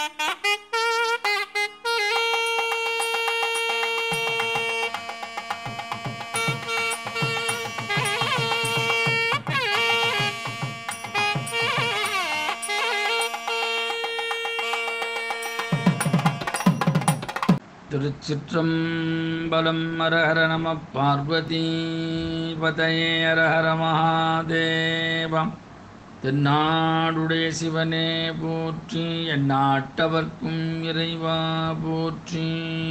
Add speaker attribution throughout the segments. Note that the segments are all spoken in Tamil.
Speaker 1: திருச்சிற்றம்பலம் அரஹர நம பார்வதி பதையே அரஹர மகாதேவம் தென்னாடுடைய சிவனே போற்றி எந்நாட்டவர்க்கும் இறைவா போற்றி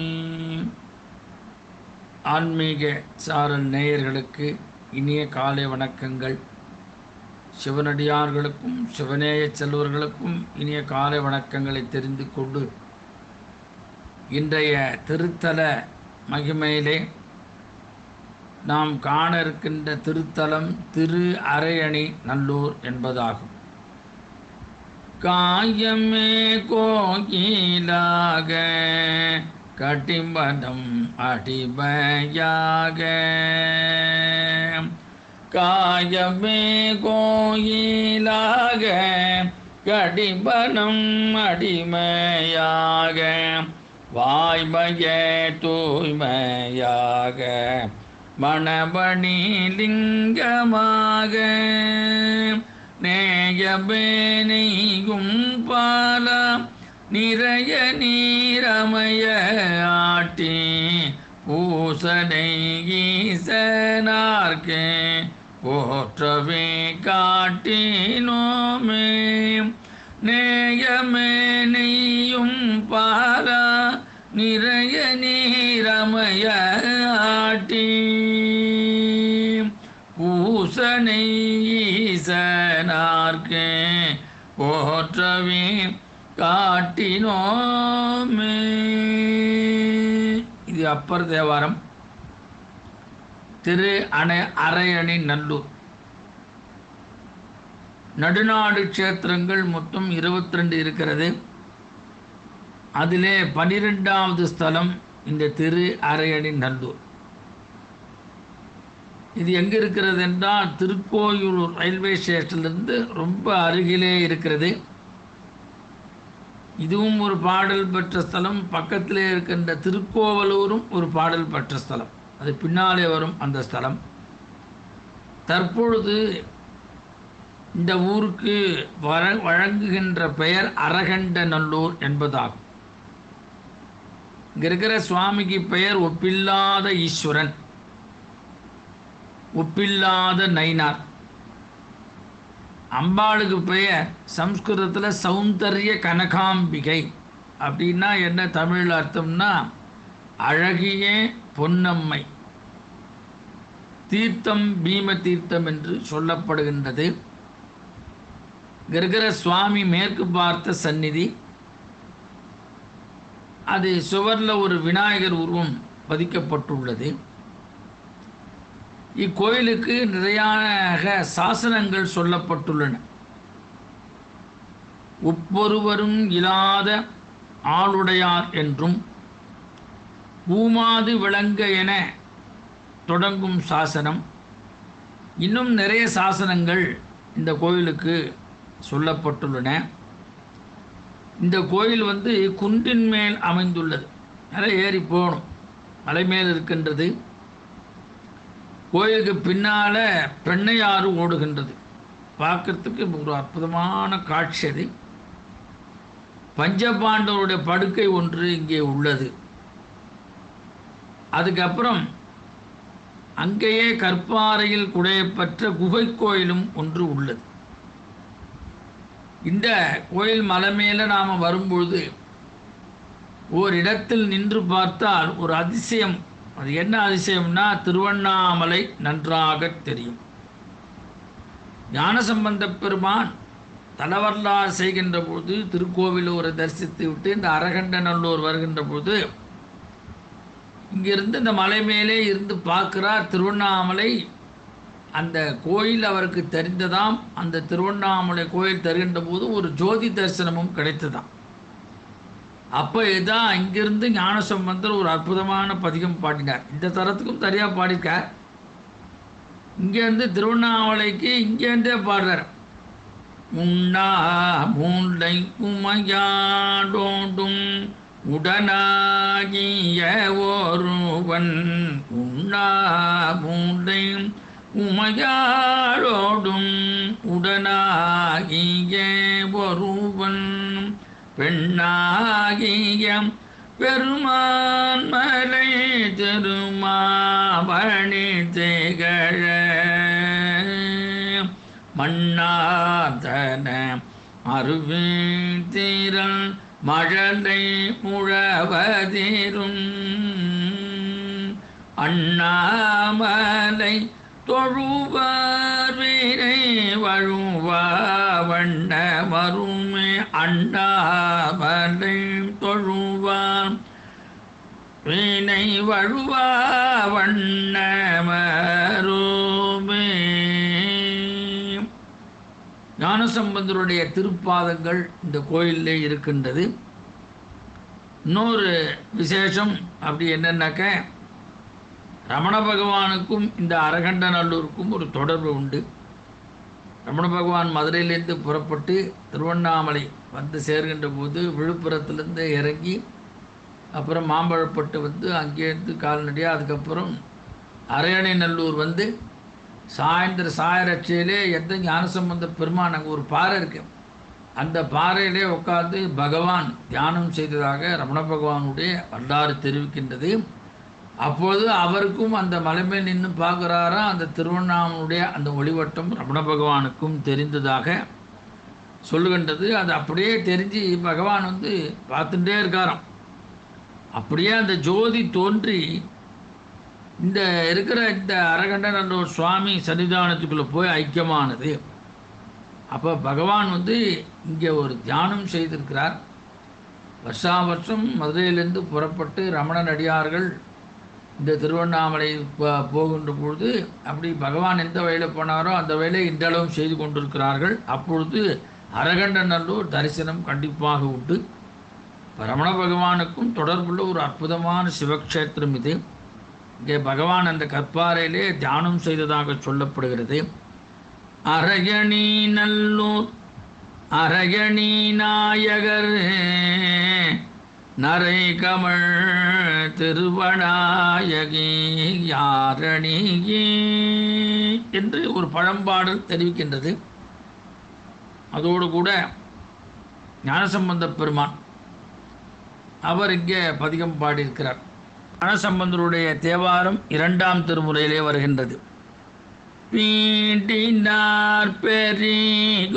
Speaker 1: ஆன்மீக சாரல் நேயர்களுக்கு இனிய காலை வணக்கங்கள் சிவனடியார்களுக்கும் சிவநேய செல்வர்களுக்கும் இனிய காலை வணக்கங்களை தெரிந்து கொண்டு இன்றைய திருத்தல மகிமையிலே நாம் காண இருக்கின்ற திருத்தலம் திரு அரையணி நல்லூர் என்பதாகும் காயமே கோயிலாக கட்டிம்பனம் அடிமையாக காயமே கோயிலாக கடிபனம் அடிமையாக வாய்மைய தூய்மையாக மணபணி லிங்கமாக நேயபே நெய்யும் பால நிறைய நீரமய ஆட்டி பூசனை ஈசனார்க்கே போற்றவே காட்டினோமே நேயமே நெய்யும் பாலா நிறைய நீரமய ஆட்டி பூசனை ஈசனார்க்கே போற்றவே காட்டினோமே இது அப்பர் தேவாரம் திரு அணை அரையணி நல்லூர் நடுநாடு க்ஷேத்திரங்கள் மொத்தம் இருபத்தி ரெண்டு இருக்கிறது அதிலே பனிரெண்டாவது ஸ்தலம் இந்த திரு அரையணி நல்லூர் இது எங்கே இருக்கிறது என்றால் திருக்கோயிலூர் ரயில்வே ஸ்டேஷன்லேருந்து ரொம்ப அருகிலே இருக்கிறது இதுவும் ஒரு பாடல் பெற்ற ஸ்தலம் பக்கத்திலே இருக்கின்ற திருக்கோவலூரும் ஒரு பாடல் பெற்ற ஸ்தலம் அது பின்னாலே வரும் அந்த ஸ்தலம் தற்பொழுது இந்த ஊருக்கு வர வழங்குகின்ற பெயர் அரகண்ட நல்லூர் என்பதாகும் இங்க இருக்கிற சுவாமிக்கு பெயர் ஒப்பில்லாத ஈஸ்வரன் ஒப்பில்லாத நைனார் அம்பாளுக்கு பெயர் சம்ஸ்கிருதத்தில் சௌந்தர்ய கனகாம்பிகை அப்படின்னா என்ன தமிழ் அர்த்தம்னா அழகிய பொன்னம்மை தீர்த்தம் பீம தீர்த்தம் என்று சொல்லப்படுகின்றது இங்க இருக்கிற சுவாமி மேற்கு பார்த்த சந்நிதி அது சுவரில் ஒரு விநாயகர் உருவம் பதிக்கப்பட்டுள்ளது இக்கோயிலுக்கு நிறையாக சாசனங்கள் சொல்லப்பட்டுள்ளன ஒவ்வொருவரும் இல்லாத ஆளுடையார் என்றும் பூமாது விளங்க என தொடங்கும் சாசனம் இன்னும் நிறைய சாசனங்கள் இந்த கோயிலுக்கு சொல்லப்பட்டுள்ளன இந்த கோயில் வந்து குன்றின் மேல் அமைந்துள்ளது நிறைய ஏறி போகணும் மலை மேல் இருக்கின்றது கோயிலுக்கு பின்னால் பெண்ணையாறு ஓடுகின்றது பார்க்கறதுக்கு ஒரு அற்புதமான காட்சி அது பஞ்சபாண்டவருடைய படுக்கை ஒன்று இங்கே உள்ளது அதுக்கப்புறம் அங்கேயே கற்பாறையில் குடையப்பட்ட குகை கோயிலும் ஒன்று உள்ளது இந்த கோயில் மலை மேலே நாம் வரும்பொழுது ஓரிடத்தில் நின்று பார்த்தால் ஒரு அதிசயம் அது என்ன அதிசயம்னா திருவண்ணாமலை நன்றாக தெரியும் ஞானசம்பந்த பெருமான் தலவரலாறு செய்கின்ற பொழுது திருக்கோவிலூரை தரிசித்து விட்டு இந்த அரகண்டநல்லூர் வருகின்ற பொழுது இங்கிருந்து இந்த மலை மேலே இருந்து பார்க்கிறார் திருவண்ணாமலை அந்த கோயில் அவருக்கு தெரிந்ததாம் அந்த திருவண்ணாமலை கோயில் தருகின்ற போது ஒரு ஜோதி தரிசனமும் கிடைத்ததாம் அப்போ இதான் இங்கிருந்து ஞானசம்பந்தர் ஒரு அற்புதமான பதிகம் பாடினார் இந்த தரத்துக்கும் சரியாக பாடியிருக்கார் இங்கேருந்து திருவண்ணாமலைக்கு இங்கேருந்தே பாடுறார் உண்ணா மூண்டை உமையாடோடும் உடனாகிய ஒருவன் உண்ணா மூண்டை உமையாளோடும் உடனாகிய ஒருவன் பெண்ணாகிய பெருமான் மலை திருமாவணி திகழ மண்ணாதன அருவீழ்த்திரள் மழலை முழவதிரும் அண்ணாமலை தொழுவார் வீரை வழுவா வண்ண மருமே அண்ணாமலை தொழுவார் வீணை வழுவா வண்ண மருமே ஞானசம்பந்தருடைய திருப்பாதங்கள் இந்த கோயிலில் இருக்கின்றது இன்னொரு விசேஷம் அப்படி என்னன்னாக்க ரமண பகவானுக்கும் இந்த அரகண்டநல்லூருக்கும் ஒரு தொடர்பு உண்டு ரமண பகவான் மதுரையிலேருந்து புறப்பட்டு திருவண்ணாமலை வந்து சேர்கின்ற போது விழுப்புரத்துலேருந்து இறங்கி அப்புறம் மாம்பழப்பட்டு வந்து அங்கேருந்து கால்நடையாக அதுக்கப்புறம் அரையணை நல்லூர் வந்து சாயந்தர சாயரட்சியிலே எந்த ஞானசம்பந்த பெருமான் அங்கே ஒரு பாறை இருக்கு அந்த பாறையிலே உட்கார்ந்து பகவான் தியானம் செய்ததாக ரமண பகவானுடைய வரலாறு தெரிவிக்கின்றது அப்போது அவருக்கும் அந்த மலைமேல் நின்று பார்க்குறாரா அந்த திருவண்ணாமனுடைய அந்த ஒளிவட்டம் ரமண பகவானுக்கும் தெரிந்ததாக சொல்லுகின்றது அது அப்படியே தெரிஞ்சு பகவான் வந்து பார்த்துட்டே இருக்காராம் அப்படியே அந்த ஜோதி தோன்றி இந்த இருக்கிற இந்த அரகண்டன் என்ற ஒரு சுவாமி சன்னிதானத்துக்குள்ளே போய் ஐக்கியமானது அப்போ பகவான் வந்து இங்கே ஒரு தியானம் செய்திருக்கிறார் வருஷா வருஷம் மதுரையிலேருந்து புறப்பட்டு ரமணன் அடியார்கள் இந்த திருவண்ணாமலை ப- போகின்ற பொழுது அப்படி பகவான் எந்த வழியில் போனாரோ அந்த வழியை இன்றளவும் செய்து கொண்டிருக்கிறார்கள் அப்பொழுது அரகண்டநல்லூர் தரிசனம் கண்டிப்பாக உண்டு இப்ப ரமண பகவானுக்கும் தொடர்புள்ள ஒரு அற்புதமான சிவக்ஷேத்திரம் இது இங்கே பகவான் அந்த கற்பாறையிலே தியானம் செய்ததாக சொல்லப்படுகிறது அரகணி நல்லூர் அரகணி நாயகர் நரை கமழ் திருவநாயகி யாரணியே என்று ஒரு பழம்பாடல் தெரிவிக்கின்றது அதோடு கூட ஞானசம்பந்த பெருமான் அவர் இங்கே பதிகம் பாடியிருக்கிறார் ஞானசம்பந்தருடைய தேவாரம் இரண்டாம் திருமுறையிலே வருகின்றது பீண்டினார் பெரிகோர்களும்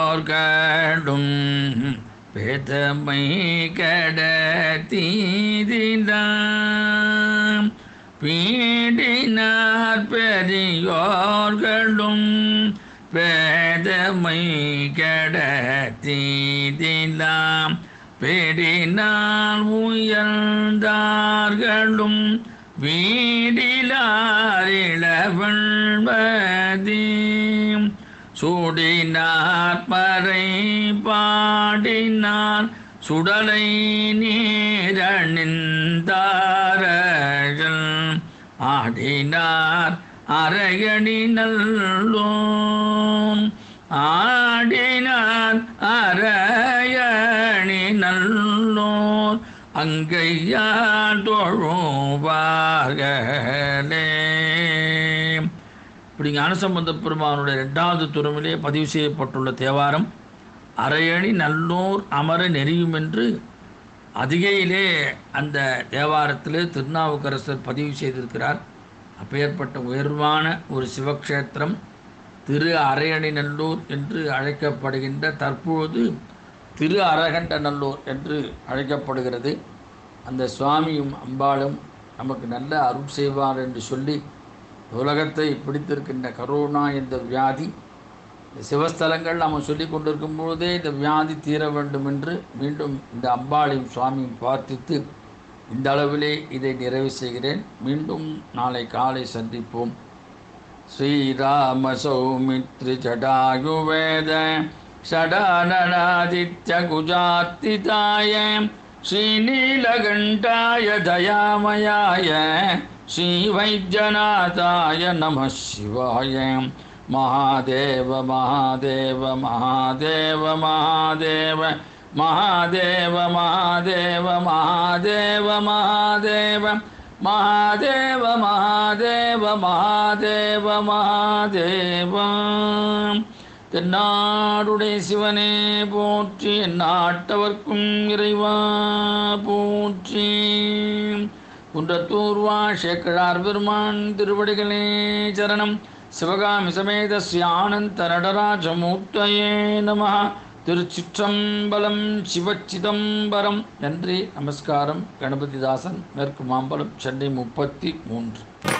Speaker 1: பேதமை கடத்தீதினாம் பீண்டினார் பெரியோர்களும் பேதமை கடத்தீதிலாம் பெரினால் உயர்ந்தார்களும் வீடிலாரிளவள்வதீம் சூடினார் பறை பாடினார் சுடலை நீரணிந்தார்கள் ஆடினார் அரையணி நல்லோம் ஆடினார் அரையணி நல்லோர் அங்கையால் தொழுவார்களே இப்படி ஞானசம்பந்த பெருமானுடைய ரெண்டாவது துறவிலே பதிவு செய்யப்பட்டுள்ள தேவாரம் அரையணி நல்லோர் அமர நெறியும் என்று அதிகையிலே அந்த தேவாரத்திலே திருநாவுக்கரசர் பதிவு செய்திருக்கிறார் அப்பேற்பட்ட உயர்வான ஒரு சிவக்ஷேத்திரம் திரு அரையணி நல்லூர் என்று அழைக்கப்படுகின்ற தற்பொழுது திரு அரகண்ட நல்லூர் என்று அழைக்கப்படுகிறது அந்த சுவாமியும் அம்பாளும் நமக்கு நல்ல அருள் செய்வார் என்று சொல்லி உலகத்தை பிடித்திருக்கின்ற கரோனா என்ற வியாதி இந்த சிவஸ்தலங்கள் நாம் சொல்லி கொண்டிருக்கும் பொழுதே இந்த வியாதி தீர வேண்டும் என்று மீண்டும் இந்த அம்பாளையும் சுவாமியும் பிரார்த்தித்து இந்த அளவிலே இதை நிறைவு செய்கிறேன் மீண்டும் நாளை காலை சந்திப்போம் ஸ்ரீராம சௌமித்ரி ஜடாயுவேத ஷடானனாதித்ய குஜாத்திதாய ஸ்ரீநீலகண்டாய தயாமயாய ஸ்ரீவைத்தியநாதாய நம சிவாய மகாதேவ மகாதேவ மகாதேவ மகாதேவ மகாதேவ மகாதேவ மகாதேவ மகாதேவ மகாதேவ மகாதேவ மகாதேவ மகாதேவ தென்னாடுடைய சிவனே போற்றி நாட்டவர்க்கும் இறைவா போற்றி குன்றத்தூர்வா சேக்கழார் பெருமான் திருவடிகளே சரணம் சிவகாமி சமேத ஆனந்த நடராஜமூர்த்தயே நம திருச்சிற்றம்பலம் சிவச்சிதம்பரம் நன்றி நமஸ்காரம் கணபதிதாசன் மேற்கு மாம்பலம் சென்னை முப்பத்தி மூன்று